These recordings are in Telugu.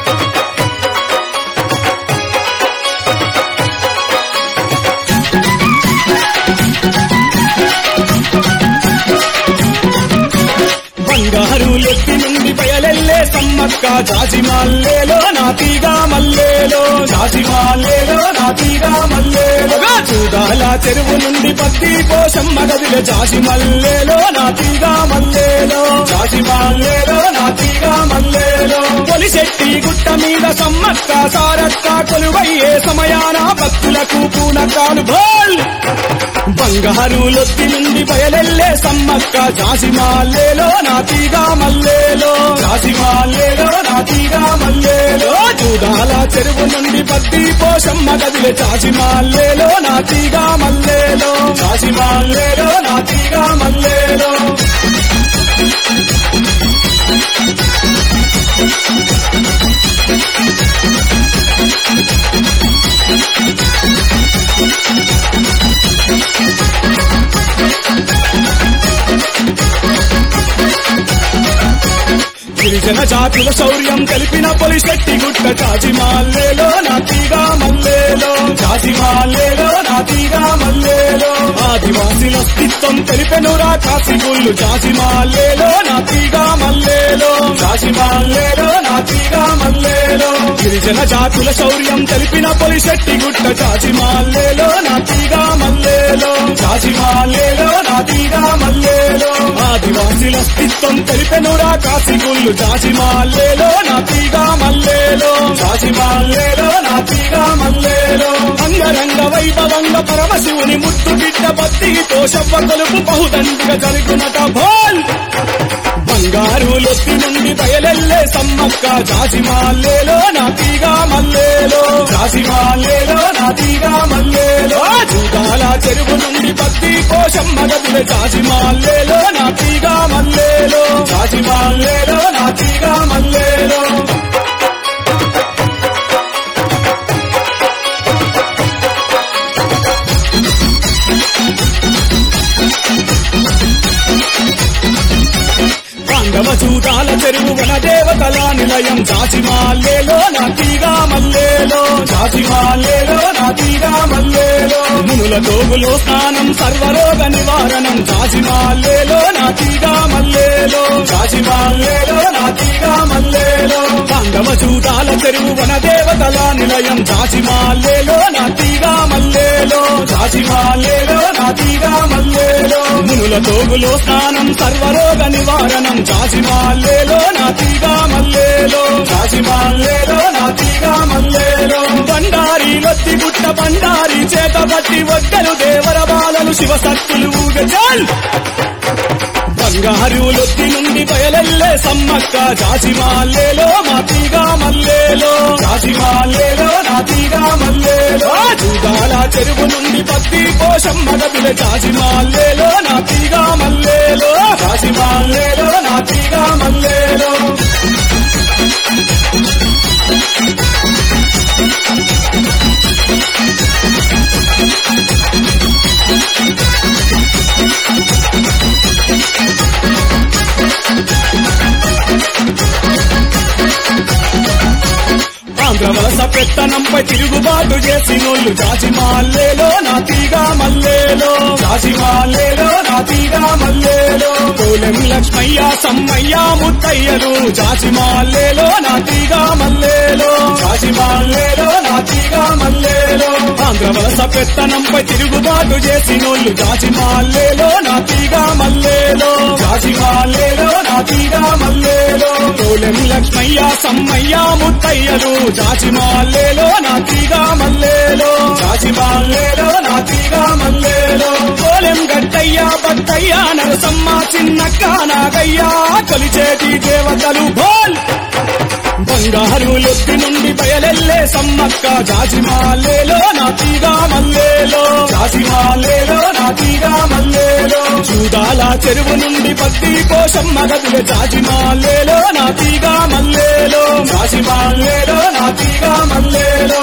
బంగారు లెత్తి నుండి బయలెల్లే సమ్మక్క జాజి మల్లేలో నాతిగా మల్లేలో జాజి మల్లేలో నాతిగా మల్లేలో చూడాల చెరువు నుండి పత్తి పోషమ్మ గదిలో జాజి మల్లేలో నాతిగా మల్లేలో జాజి మల్లేలో నాతిగా మల్లేలో పొలిశెట్టి గుట్ట మీద సమ్మక్క సారక్క కొలువయ్యే సమయాన భక్తులకు పూనకాలు భోల్ బంగారు లొత్తి నుండి బయలెల్లే సమ్మక్క జాసిమాలేలో నాతిగా మల్లేలో జాసిమాలేలో నాతిగా మల్లేలో చూడాల చెరువు నుండి పత్తి పోషమ్మ గదిలే జాసిమాలేలో నాతిగా మల్లేలో జాసిమాలేలో నాతిగా మల్లేలో గిరిజన జాతుల శౌర్యం కలిపిన పొలిశెట్టి గుట్ట జాజిమాల్లేలో నాతిగా మల్లేలో జాజిమాల్లేలో నాతిగా మల్లేలో ఆదివాసుల అస్తిత్వం తెలిపెనురా కాసిగుళ్ళు జాజిమాల్లేలో నాతిగా మల్లేలో జాజిమాల్లేలో నాతిగా మల్లేలో గిరిజన జాతుల శౌర్యం తెలిపిన పొలిశెట్టి గుట్ట జాజిమాల్లేలో నాతిగా మల్లేలో జాజిమాల్లేలో నాతిగా మల్లేలో ఆదివాసుల అస్తిత్వం తెలిపెనురా కాసిగుళ్ళు జాజిమాల్లేలో నాతిగా మల్లేలో జాజిమాల్లేలో నాతిగా మల్లేలో అంగరంగ వైభవంగ పరమశివుని ముత్తు బిడ్డ బత్తితో శవ్వ కొలుపు బహుదండిగా జరుగునట భోల్ బంగారు లొత్తి నుండి బయలెల్లే సమ్మక్క జాజిమాల్లేలో నాతిగా మల్లేలో జాజిమాల్లేలో నాతిగా మల్లేలో చూడాల చెరువు నుండి పత్తి కోశమ్మ గదిలే జాజిమాల్లేలో నాతిగా మల్లేలో జాజిమాల్లేలో నాతిగా మల్లేలో పాండవ చూడాల చెరువు వన దేవతల నిలయం జాజిమాల్లేలో నాతిగా మల్లేలో జాజిమాల్లేలో నాతిగా మల్లేలో మునుల తోగులో స్నానం సర్వరోగ నివారణం జాజిమాల్లేలో నాతిగా మల్లేలో జాజిమాల్లేలో నాతిగా మల్లేలో పాండవ చూడాల చెరువు వన దేవతల నిలయం జాజిమాల్లేలో నాతిగా మల్లేలో జాజిమాల్లేలో నాతిగా మల్లేలో మునుల తోగులో స్నానం సర్వరోగ నివారణం జాజిమాల్లేలో నాతిగా మల్లేలో జాజిమాల్లేలో నాతిగా మల్లేలో బండారి లొత్తి గుట్ట బండారి చేత బట్టి ఒక్కరు దేవర బాలలు శివసత్తులు ఊగజాల్ బంగారు లొత్తి నుండి బయలెల్లే సమ్మక్క జాజిమాల్లేలో మాతిగా మల్లేలో జాజిమాల్లేలో నాతిగా మల్లేలో చూడాల చెరువు నుండి పత్తి పోషమ్మ గదిల జాజిమాల్లేలో నాతిగా మల్లేలో జాజిమాల్లేలో నాతిగా మల్లేలో ఆంధ్రవలస పెత్తనంపై తిరుగుబాటు చేసినోళ్ళు జాజిమాల్లేలో నాతిగా మల్లేలో జాజిమాల్లేలో నాతిగా మల్లేలో కోలెం లక్ష్మయ్య సమ్మయ్య ముత్తయ్యలు జాజిమాల్లేలో నాతిగా మల్లేలో జాజిమాల్లేలో నాతిగా మల్లేలో ఆంధ్రవలస పెత్తనంపై తిరుగుబాటు చేసినోళ్ళు జాజిమాల్లేలో నాతిగా మల్లేలో జాజిమాల్లేలో నాతిగా మల్లేలో కోలెం లక్ష్మయ్య సమ్మయ్య ముత్తయ్యలు జాజిమాల్లేలో నాతిగా మల్లేలో జాజిమాల్లేలో నాతిగా మల్లేలో కోలెం గట్టయ్య బట్టయ్య నరసమ్మ చిన్నక్క నాగయ్య కొలిచేటి దేవతలు భోల్ బంగారు లొత్తి నుండి బయలెల్లే సమ్మక్క జాజిమాల్లేలో నాతిగా మల్లేలో జాజిమాల్లేలో నాతిగా మల్లేలో చూడాల చెరువు నుండి పత్తి పోషమ్మ గదిలే జాజిమాల్లేలో నాతిగా మల్లేలో జాజిమాల్లేలో నాతిగా మల్లేలో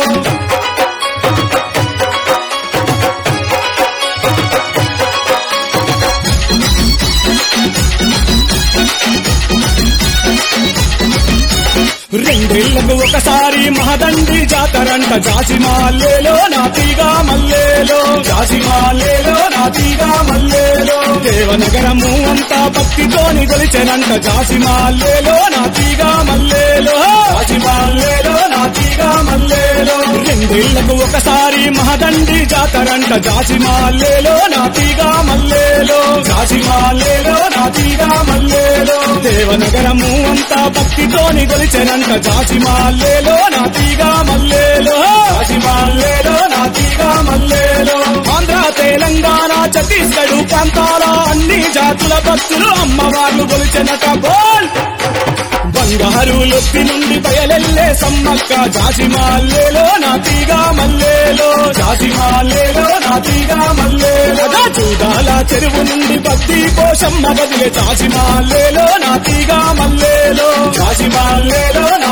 రెండేళ్లకు ఒకసారి మహదండి జాతరంట జాసి మాల్లేలో నాతిగా మల్లేలో జాసి మాల్లేలో నాతిగా మల్లేలో దేవనగరము అంతా భక్తితోని గొలిచెనంట జాసి మాల్లేలో నాతిగా మల్లేలో జాసి మాల్లేలో నాతిగా మల్లేలో రెండేళ్లకు ఒకసారి మహదండి జాతరంట జాసి మాల్లేలో నాతిగా మల్లేలో జాసి మాల్లేలో నాతిగా మల్లేలో దేవనగరము అంతా భక్తితోని గొలిచెనంట జాసి మాల్లేలో నాతిగా మల్లేలో జాసి మాల్లేలో నాతిగా మల్లేలో ఆంధ్ర తెలంగాణ ఛత్తీస్గఢ్ ప్రాంతాల అన్ని జాతుల భక్తులు అమ్మవార్లు గొలిచెనట బోల్ బంగారు లొత్తి నుండి బయలెల్లే సమ్మక్క జాసి మాల్లేలో నాతిగా మల్లేలో జాసి మాల్లేలో నాతిగా మల్లేలో చూడాల చెరువు నుండి భక్తి పోషమ్మ బదిలే జాసి మాల్లేలో నాతిగా మల్లేలో జాసి మాల్లేలో